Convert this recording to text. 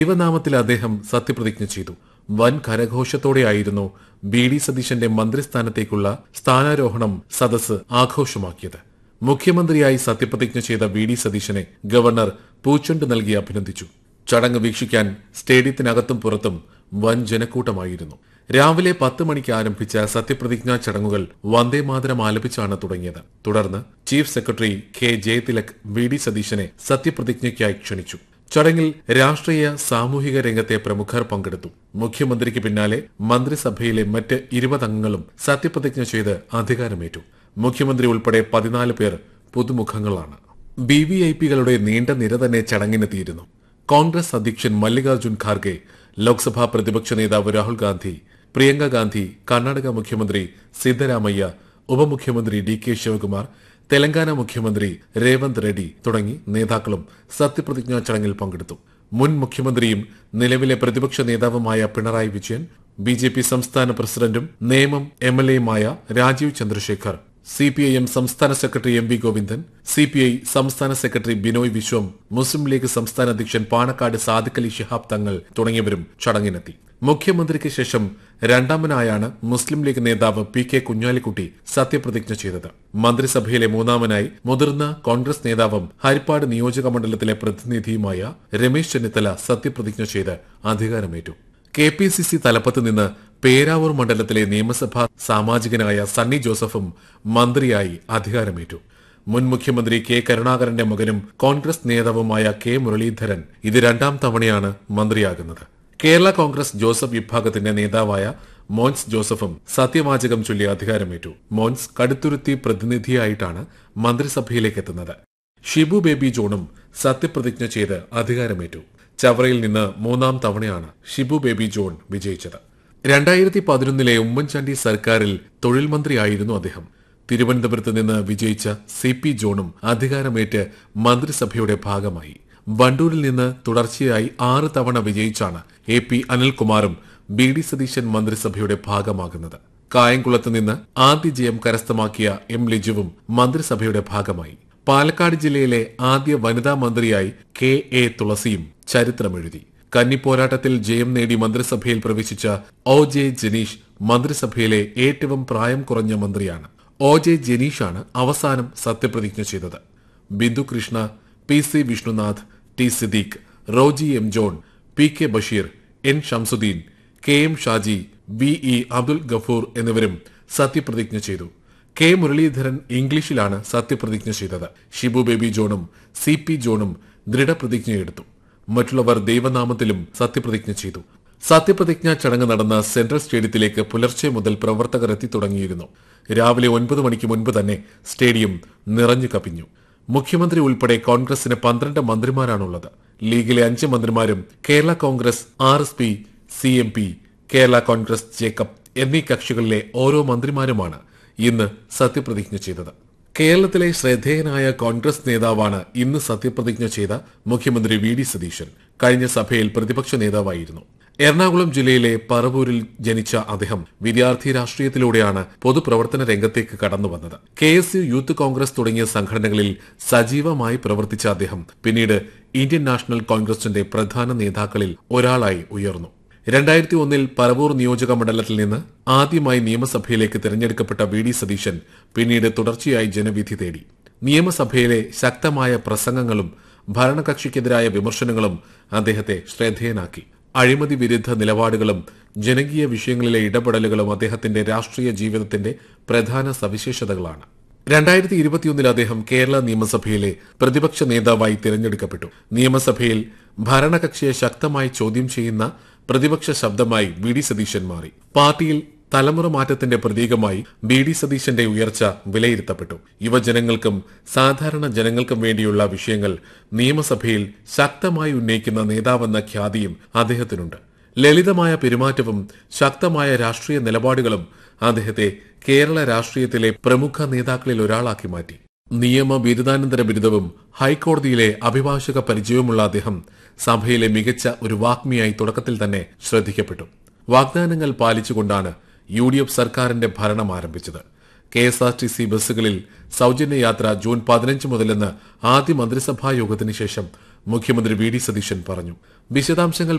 ദൈവനാമത്തിൽ അദ്ദേഹം സത്യപ്രതിജ്ഞ ചെയ്തു വൻ കരഘോഷത്തോടെയായിരുന്നു ബി ഡി സതീശന്റെ മന്ത്രിസ്ഥാനത്തേക്കുള്ള സ്ഥാനാരോഹണം സദസ് ആഘോഷമാക്കിയത് മുഖ്യമന്ത്രിയായി സത്യപ്രതിജ്ഞ ചെയ്ത വി ഡി സതീശനെ ഗവർണർ പൂച്ചൊണ്ട് നൽകി അഭിനന്ദിച്ചു ചടങ്ങ് വീക്ഷിക്കാൻ സ്റ്റേഡിയത്തിനകത്തും പുറത്തും വൻ ജനക്കൂട്ടമായിരുന്നു രാവിലെ പത്ത് മണിക്ക് ആരംഭിച്ച സത്യപ്രതിജ്ഞാ ചടങ്ങുകൾ വന്ദേമാതരം ആലപിച്ചാണ് തുടങ്ങിയത് തുടർന്ന് chief secretary K Jayathilak V D സതീശനെ സത്യപ്രതിജ്ഞയ്ക്കായി ക്ഷണിച്ചു ചടങ്ങിൽ രാഷ്ട്രീയ സാമൂഹിക രംഗത്തെ പ്രമുഖർ പങ്കെടുത്തു മുഖ്യമന്ത്രിക്ക് പിന്നാലെ മന്ത്രിസഭയിലെ മറ്റ് ഇരുപത് അംഗങ്ങളും സത്യപ്രതിജ്ഞ ചെയ്ത് അധികാരമേറ്റു മുഖ്യമന്ത്രി ഉൾപ്പെടെ പതിനാല് പേർ പുതുമുഖങ്ങളാണ് ബി വി ഐ പികളുടെ നീണ്ട നിര തന്നെ ചടങ്ങിനെത്തിയിരുന്നു കോൺഗ്രസ് അധ്യക്ഷൻ മല്ലികാർജ്ജുൻ ഖാർഗെ ലോക്സഭാ പ്രതിപക്ഷ നേതാവ് രാഹുൽ ഗാന്ധി പ്രിയങ്ക ഗാന്ധി കർണാടക മുഖ്യമന്ത്രി സിദ്ധരാമയ്യ ഉപമുഖ്യമന്ത്രി ഡി കെ ശിവകുമാർ തെലങ്കാന മുഖ്യമന്ത്രി രേവന്ത് റെഡ്ഡി തുടങ്ങി നേതാക്കളും സത്യപ്രതിജ്ഞാ ചടങ്ങിൽ പങ്കെടുത്തു മുൻ മുഖ്യമന്ത്രിയും നിലവിലെ പ്രതിപക്ഷ നേതാവുമായ Pinarayi Vijayan B J P സംസ്ഥാന പ്രസിഡന്റും നേമം എം എൽ എയുമായ Rajeev Chandrasekhar C P I M സംസ്ഥാന സെക്രട്ടറി M V Govindan C P I സംസ്ഥാന സെക്രട്ടറി ബിനോയ് വിശ്വം മുസ്ലിം ലീഗ് സംസ്ഥാന അധ്യക്ഷൻ പാണക്കാട് സാദിഖ് അലി ശിഹാബ് തങ്ങൾ തുടങ്ങിയവരും ചടങ്ങിനെത്തി മുഖ്യമന്ത്രിക്ക് ശേഷം രണ്ടാമനായാണ് മുസ്ലിം ലീഗ് നേതാവ് പി കെ കുഞ്ഞാലിക്കുട്ടി സത്യപ്രതിജ്ഞ ചെയ്തത് മന്ത്രിസഭയിലെ മൂന്നാമനായി മുതിർന്ന കോൺഗ്രസ് നേതാവും ഹരിപ്പാട് നിയോജക മണ്ഡലത്തിലെ പ്രതിനിധിയുമായ രമേശ് ചെന്നിത്തല സത്യപ്രതിജ്ഞ ചെയ്ത് അധികാരമേറ്റു കെ പി സി സി തലപ്പത്ത് നിന്ന് പേരാവൂർ മണ്ഡലത്തിലെ നിയമസഭാ സാമാജികനായ സണ്ണി ജോസഫും മന്ത്രിയായി അധികാരമേറ്റു മുൻ മുഖ്യമന്ത്രി കെ കരുണാകരന്റെ മകനും കോൺഗ്രസ് നേതാവുമായ കെ മുരളീധരൻ ഇത് രണ്ടാം തവണയാണ് മന്ത്രിയാകുന്നത് കേരള കോൺഗ്രസ് ജോസഫ് വിഭാഗത്തിന്റെ നേതാവായ മോൻസ് ജോസഫും സത്യവാചകം ചൊല്ലി അധികാരമേറ്റു മോൻസ് കടുത്തുരുത്തി പ്രതിനിധിയായിട്ടാണ് മന്ത്രിസഭയിലേക്ക് എത്തുന്നത് ഷിബു ബേബി ജോണും സത്യപ്രതിജ്ഞ ചെയ്ത് അധികാരമേറ്റു ചവറയിൽ നിന്ന് മൂന്നാം തവണയാണ് ഷിബു ബേബി ജോൺ വിജയിച്ചത് രണ്ടായിരത്തി പതിനൊന്നിലെ ഉമ്മൻചാണ്ടി സർക്കാരിൽ തൊഴിൽ മന്ത്രിയായിരുന്നു അദ്ദേഹം തിരുവനന്തപുരത്ത് നിന്ന് വിജയിച്ച സി പി ജോണും അധികാരമേറ്റ് മന്ത്രിസഭയുടെ ഭാഗമായി വണ്ടൂരിൽ നിന്ന് തുടർച്ചയായി ആറ് തവണ വിജയിച്ചാണ് എ പി അനിൽകുമാറും ബി ഡി സതീശൻ മന്ത്രിസഭയുടെ ഭാഗമാകുന്നത് കായംകുളത്ത് നിന്ന് ആദ്യ ജയം കരസ്ഥമാക്കിയ എം ലിജുവും മന്ത്രിസഭയുടെ ഭാഗമായി പാലക്കാട് ജില്ലയിലെ ആദ്യ വനിതാ മന്ത്രിയായി കെ എ തുളസിയും ചരിത്രമെഴുതി കന്നിപ്പോരാട്ടത്തിൽ ജയം നേടി മന്ത്രിസഭയിൽ പ്രവേശിച്ച ഒ ജെ ജനീഷ് മന്ത്രിസഭയിലെ ഏറ്റവും പ്രായം കുറഞ്ഞ മന്ത്രിയാണ് ഒ ജെ ജനീഷാണ് അവസാനം സത്യപ്രതിജ്ഞ ചെയ്തത് Bindu Krishna P C Vishnunath T Siddique Roji M John P K Basheer N Shamsuddeen K M Shaji V E Abdul Gafoor എന്നിവരും സത്യപ്രതിജ്ഞ ചെയ്തു കെ മുരളീധരൻ ഇംഗ്ലീഷിലാണ് സത്യപ്രതിജ്ഞ ചെയ്തത് ഷിബു ബേബി ജോണും സി പി ജോണും ദൃഢപ്രതിജ്ഞയെടുത്തു മറ്റുള്ളവർ ദൈവനാമത്തിലും സത്യപ്രതിജ്ഞ ചെയ്തു സത്യപ്രതിജ്ഞാ ചടങ്ങ് നടന്ന സെൻട്രൽ സ്റ്റേഡിയത്തിലേക്ക് പുലർച്ചെ മുതൽ പ്രവർത്തകർ എത്തി തുടങ്ങിയിരുന്നു രാവിലെ ഒൻപത് മണിക്ക് മുൻപ് തന്നെ സ്റ്റേഡിയം നിറഞ്ഞു കപ്പിഞ്ഞു മുഖ്യമന്ത്രി ഉൾപ്പെടെ കോൺഗ്രസിന് പന്ത്രണ്ട് മന്ത്രിമാരാണുള്ളത് ലീഗിലെ അഞ്ച് മന്ത്രിമാരും Kerala Congress R S P C M P Kerala Congress Jacob എന്നീ കക്ഷികളിലെ ഓരോ മന്ത്രിമാരുമാണ് ഇന്ന് സത്യപ്രതിജ്ഞ ചെയ്തത് കേരളത്തിലെ ശ്രദ്ധേയനായ കോൺഗ്രസ് നേതാവാണ് ഇന്ന് സത്യപ്രതിജ്ഞ ചെയ്ത മുഖ്യമന്ത്രി വി ഡി സതീശൻ കഴിഞ്ഞ സഭയിൽ പ്രതിപക്ഷ നേതാവായിരുന്നു എറണാകുളം ജില്ലയിലെ പറവൂരിൽ ജനിച്ച അദ്ദേഹം വിദ്യാർത്ഥി രാഷ്ട്രീയത്തിലൂടെയാണ് പൊതുപ്രവർത്തന രംഗത്തേക്ക് കടന്നു വന്നത് K S U youth Congress തുടങ്ങിയ സംഘടനകളിൽ സജീവമായി പ്രവർത്തിച്ച അദ്ദേഹം പിന്നീട് ഇന്ത്യൻ നാഷണൽ കോൺഗ്രസിന്റെ പ്രധാന നേതാക്കളിൽ ഒരാളായി ഉയർന്നു രണ്ടായിരത്തി ഒന്നിൽ പറവൂർ നിയോജക മണ്ഡലത്തിൽ നിന്ന് ആദ്യമായി നിയമസഭയിലേക്ക് തിരഞ്ഞെടുക്കപ്പെട്ട വി ഡി സതീശൻ പിന്നീട് തുടർച്ചയായി ജനവിധി തേടി നിയമസഭയിലെ ശക്തമായ പ്രസംഗങ്ങളും ഭരണകക്ഷിക്കെതിരായ വിമർശനങ്ങളും അദ്ദേഹത്തെ ശ്രദ്ധേയനാക്കി അഴിമതി വിരുദ്ധ നിലപാടുകളും ജനകീയ വിഷയങ്ങളിലെ ഇടപെടലുകളും അദ്ദേഹത്തിന്റെ രാഷ്ട്രീയ ജീവിതത്തിന്റെ പ്രധാന സവിശേഷതകളാണ് രണ്ടായിരത്തി ഇരുപത്തിയൊന്നിൽ അദ്ദേഹം കേരള നിയമസഭയിലെ പ്രതിപക്ഷ നേതാവായി തിരഞ്ഞെടുക്കപ്പെട്ടു നിയമസഭയിൽ ഭരണകക്ഷിയെ ശക്തമായി ചോദ്യം ചെയ്യുന്ന പ്രതിപക്ഷ ശബ്ദമായി വി ഡി സതീശൻ മാറി പാർട്ടിയിൽ തലമുറ മാറ്റത്തിന്റെ പ്രതീകമായി ബി ഡി സതീശന്റെ ഉയർച്ച വിലയിരുത്തപ്പെട്ടു യുവജനങ്ങൾക്കും സാധാരണ ജനങ്ങൾക്കും വേണ്ടിയുള്ള വിഷയങ്ങൾ നിയമസഭയിൽ ശക്തമായി ഉന്നയിക്കുന്ന നേതാവെന്ന ഖ്യാതിയും അദ്ദേഹത്തിനുണ്ട് ലളിതമായ പെരുമാറ്റവും ശക്തമായ രാഷ്ട്രീയ നിലപാടുകളും അദ്ദേഹത്തെ കേരള രാഷ്ട്രീയത്തിലെ പ്രമുഖ നേതാക്കളിൽ ഒരാളാക്കി മാറ്റി നിയമ ബിരുദാനന്തര ബിരുദവും ഹൈക്കോടതിയിലെ അഭിഭാഷക പരിചയവുമുള്ള അദ്ദേഹം സഭയിലെ മികച്ച ഒരു വാഗ്മിയായി തുടക്കത്തിൽ തന്നെ ശ്രദ്ധിക്കപ്പെട്ടു വാഗ്ദാനങ്ങൾ പാലിച്ചുകൊണ്ടാണ് യു ഡി എഫ് സർക്കാരിന്റെ ഭരണം ആരംഭിച്ചത് K S R T C ബസ്സുകളിൽ സൌജന്യ യാത്ര ജൂൺ പതിനഞ്ച് മുതലെന്ന് ആദ്യ മന്ത്രിസഭാ യോഗത്തിന് ശേഷം മുഖ്യമന്ത്രി വി ഡി സതീശൻ പറഞ്ഞു വിശദാംശങ്ങൾ